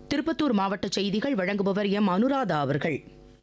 திருப்பத்தூர் மாவட்ட செய்திகள் வழங்குபவர் எம் அனுராதா அவர்கள்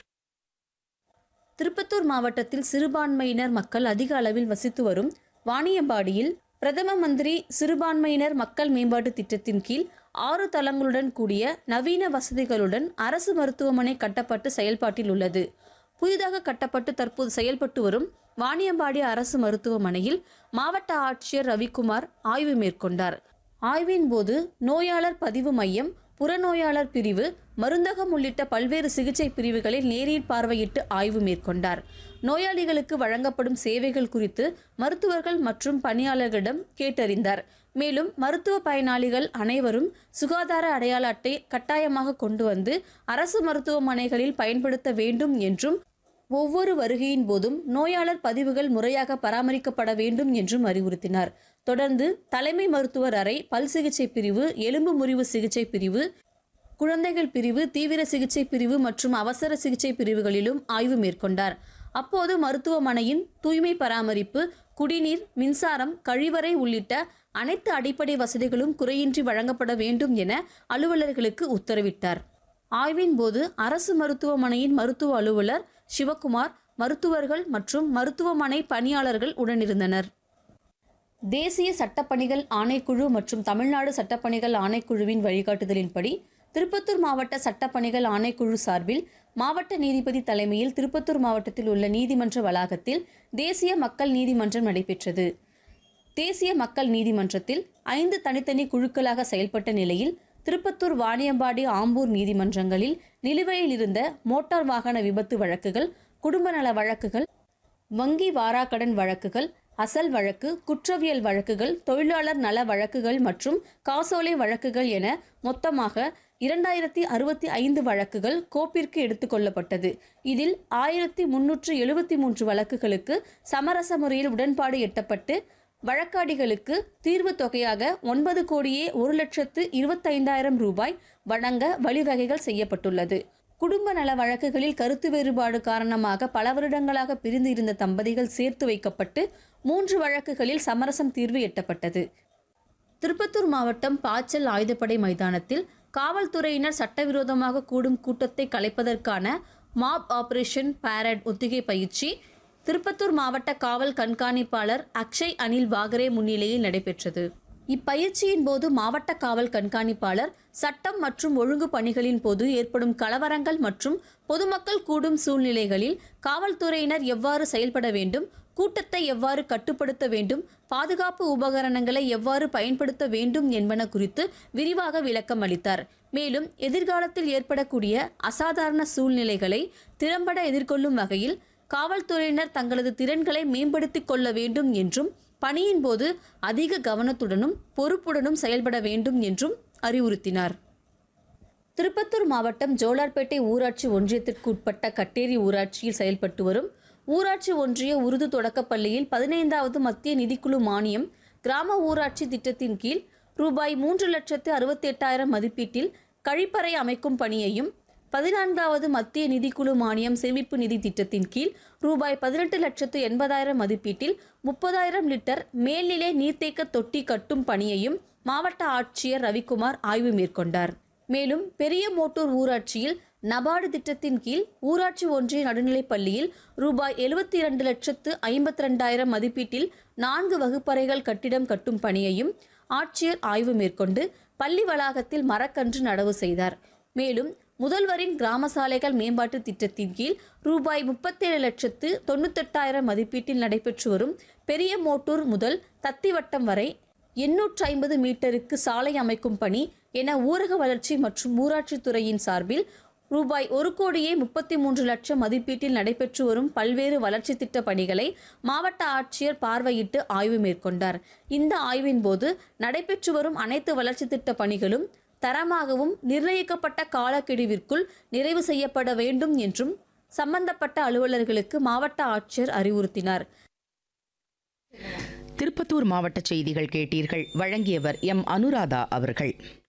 திருப்பத்தூர் மாவட்டத்தில் சிறுபான்மையினர் மக்கள் அதிக அளவில் வசித்து வரும் வாணியம்பாடியில் பிரதம மந்திரி சிறுபான்மையினர் மக்கள் மேம்பாட்டு திட்டத்தின் கீழ் ஆறு தளங்களுடன் கூடிய நவீன வசதிகளுடன் அரசு மருத்துவமனை கட்டப்பட்டு செயல்பாட்டில் உள்ளது புதிதாக கட்டப்பட்டு தற்போது செயல்பட்டு வரும் வாணியம்பாடி அரசு மருத்துவமனையில் மாவட்ட ஆட்சியர் ரவிக்குமார் ஆய்வு மேற்கொண்டார் ஆய்வின் போது நோயாளர் பதிவு மையம் புறநோயாளர் பிரிவு மருந்தகம் உள்ளிட்ட பல்வேறு சிகிச்சை பிரிவுகளில் நேரில் பார்வையிட்டு ஆய்வு மேற்கொண்டார் நோயாளிகளுக்கு வழங்கப்படும் சேவைகள் குறித்து மருத்துவர்கள் மற்றும் பணியாளர்களிடம் கேட்டறிந்தார் மேலும் மருத்துவ பயனாளிகள் அனைவரும் சுகாதார அடையாள அட்டை கட்டாயமாக கொண்டு வந்து அரசு மருத்துவமனைகளில் பயன்படுத்த வேண்டும் என்றும் ஒவ்வொரு வருகையின் போதும் நோயாளர் பதிவுகள் முறையாக பராமரிக்கப்பட வேண்டும் என்றும் அறிவுறுத்தினார் தொடர்ந்து தலைமை மருத்துவர் அறை பல் சிகிச்சை பிரிவு எலும்பு முறிவு சிகிச்சை பிரிவு குழந்தைகள் பிரிவு தீவிர சிகிச்சை பிரிவு மற்றும் அவசர சிகிச்சை பிரிவுகளிலும் ஆய்வு மேற்கொண்டார் அப்போது மருத்துவமனையின் தூய்மை பராமரிப்பு குடிநீர் மின்சாரம் கழிவறை உள்ளிட்ட அனைத்து அடிப்படை வசதிகளும் குறையின்றி வழங்கப்பட வேண்டும் என அலுவலர்களுக்கு உத்தரவிட்டார் ஆய்வின் போது அரசு மருத்துவமனையின் மருத்துவ அலுவலர் சிவக்குமார் மருத்துவர்கள் மற்றும் மருத்துவமனை பணியாளர்கள் உடனிருந்தனர் தேசிய சட்டப்பணிகள் ஆணைக்குழு மற்றும் தமிழ்நாடு சட்டப்பணிகள் ஆணைக்குழுவின் வழிகாட்டுதலின்படி திருப்பத்தூர் மாவட்ட சட்டப்பணிகள் ஆணைக்குழு சார்பில் மாவட்ட நீதிபதி தலைமையில் திருப்பத்தூர் மாவட்டத்தில் உள்ள நீதிமன்ற வளாகத்தில் தேசிய மக்கள் நீதிமன்றம் நடைபெற்றது தேசிய மக்கள் நீதிமன்றத்தில் ஐந்து தனித்தனி குழுக்களாக செயல்பட்ட நிலையில் திருப்பத்தூர் வாணியம்பாடி ஆம்பூர் நீதிமன்றங்களில் நிலுவையில் இருந்த மோட்டார் வாகன விபத்து வழக்குகள் குடும்ப நல வழக்குகள் வங்கி வாராக்கடன் வழக்குகள் அசல் வழக்கு குற்றவியல் வழக்குகள் தொழிலாளர் நல வழக்குகள் மற்றும் காசோலை வழக்குகள் என மொத்தமாக இரண்டாயிரத்தி அறுபத்தி ஐந்து வழக்குகள் கோப்பிற்கு எடுத்துக்கொள்ளப்பட்டது இதில் ஆயிரத்தி முன்னூற்று எழுபத்தி மூன்று வழக்குகளுக்கு சமரச முறையில் உடன்பாடு எட்டப்பட்டு வழக்காடிகளுக்கு தீர்வு தொகையாக ஒன்பது கோடியே ஒரு லட்சத்து இருபத்தைந்தாயிரம் ரூபாய் வழங்க வழிவகைகள் செய்யப்பட்டுள்ளது குடும்ப நல வழக்குகளில் கருத்து வேறுபாடு காரணமாக பல வருடங்களாக பிரிந்து இருந்த தம்பதிகள் சேர்த்து வைக்கப்பட்டு மூன்று வழக்குகளில் சமரசம் தீர்வு எட்டப்பட்டது திருப்பத்தூர் மாவட்டம் பாச்சல் ஆயுதப்படை மைதானத்தில் காவல்துறையினர் சட்டவிரோதமாக கூடும் கூட்டத்தை கலைப்பதற்கான மாப் ஆபரேஷன் பாரட் ஒத்திகை பயிற்சி திருப்பத்தூர் மாவட்ட காவல் கண்காணிப்பாளர் அக்ஷய் அனில் வாகரே முன்னிலையில் நடைபெற்றது இப்பயிற்சியின் போது மாவட்ட காவல் கண்காணிப்பாளர் சட்டம் மற்றும் ஒழுங்கு பணிகளின் போது ஏற்படும் கலவரங்கள் மற்றும் பொதுமக்கள் கூடும் சூழ்நிலைகளில் காவல்துறையினர் எவ்வாறு செயல்பட வேண்டும் கூட்டத்தை எவ்வாறு கட்டுப்படுத்த வேண்டும் பாதுகாப்பு உபகரணங்களை எவ்வாறு பயன்படுத்த வேண்டும் என்பன குறித்து விரிவாக விளக்கம் அளித்தார் மேலும் எதிர்காலத்தில் ஏற்படக்கூடிய அசாதாரண சூழ்நிலைகளை திறம்பட எதிர்கொள்ளும் வகையில் காவல்துறையினர் தங்களது திறன்களை மேம்படுத்திக் கொள்ள வேண்டும் என்றும் பணியின் போது அதிக கவனத்துடனும் பொறுப்புடனும் செயல்பட வேண்டும் என்றும் அறிவுறுத்தினார் திருப்பத்தூர் மாவட்டம் ஜோலார்பேட்டை ஊராட்சி ஒன்றியத்திற்கு உட்பட்ட கட்டேரி ஊராட்சியில் செயல்பட்டு வரும் ஊராட்சி ஒன்றிய உருது தொடக்கப்பள்ளியில் பதினைந்தாவது மத்திய நிதிக்குழு மானியம் கிராம ஊராட்சி திட்டத்தின் கீழ் ரூபாய் மூன்று லட்சத்து அறுபத்தி எட்டாயிரம் மதிப்பீட்டில் கழிப்பறை அமைக்கும் பணியையும் பதினான்காவது மத்திய நிதிக்குழு மானியம் சேமிப்பு நிதி திட்டத்தின் கீழ் ரூபாய் பதினெட்டு லட்சத்து எண்பதாயிரம் மதிப்பீட்டில் முப்பதாயிரம் லிட்டர் மேல்நிலை நீர்த்தேக்க தொட்டி கட்டும் பணியையும் மாவட்ட ஆட்சியர் ரவிக்குமார் ஆய்வு மேற்கொண்டார் மேலும் பெரிய மோட்டூர் ஊராட்சியில் நபார்டு திட்டத்தின் கீழ் ஊராட்சி ஒன்றிய நடுநிலைப் பள்ளியில் ரூபாய் எழுபத்தி இரண்டு லட்சத்து ஐம்பத்தி ரெண்டாயிரம் மதிப்பீட்டில் நான்கு வகுப்பறைகள் கட்டிடம் கட்டும் பணியையும் ஆட்சியர் ஆய்வு மேற்கொண்டு பள்ளி வளாகத்தில் மரக்கன்று நடவு செய்தார் மேலும் முதல்வரின் கிராம சாலைகள் மேம்பாட்டு திட்டத்தின் கீழ் ரூபாய் முப்பத்தேழு லட்சத்து தொண்ணூத்தெட்டாயிரம் மதிப்பீட்டில் நடைபெற்று வரும் பெரிய மோட்டூர் முதல் தத்திவட்டம் வரை எண்ணூற்று ஐம்பது மீட்டருக்கு சாலை அமைக்கும் பணி என ஊரக வளர்ச்சி மற்றும் ஊராட்சித் துறையின் சார்பில் ரூபாய் ஒரு கோடியே முப்பத்தி மூன்று லட்சம் மதிப்பீட்டில் நடைபெற்று வரும் பல்வேறு வளர்ச்சி திட்ட பணிகளை மாவட்ட ஆட்சியர் பார்வையிட்டு ஆய்வு மேற்கொண்டார் இந்த ஆய்வின் போது நடைபெற்று வரும் அனைத்து வளர்ச்சி திட்ட பணிகளும் தரமாகவும் நிர்ணயிக்கப்பட்ட காலக்கெடுவிற்குள் நிறைவு செய்யப்பட வேண்டும் என்றும் சம்பந்தப்பட்ட அலுவலர்களுக்கு மாவட்ட ஆட்சியர் அறிவுறுத்தினார் திருப்பத்தூர் மாவட்ட செய்திகள் கேட்டீர்கள் வழங்கியவர் எம் அனுராதா அவர்கள்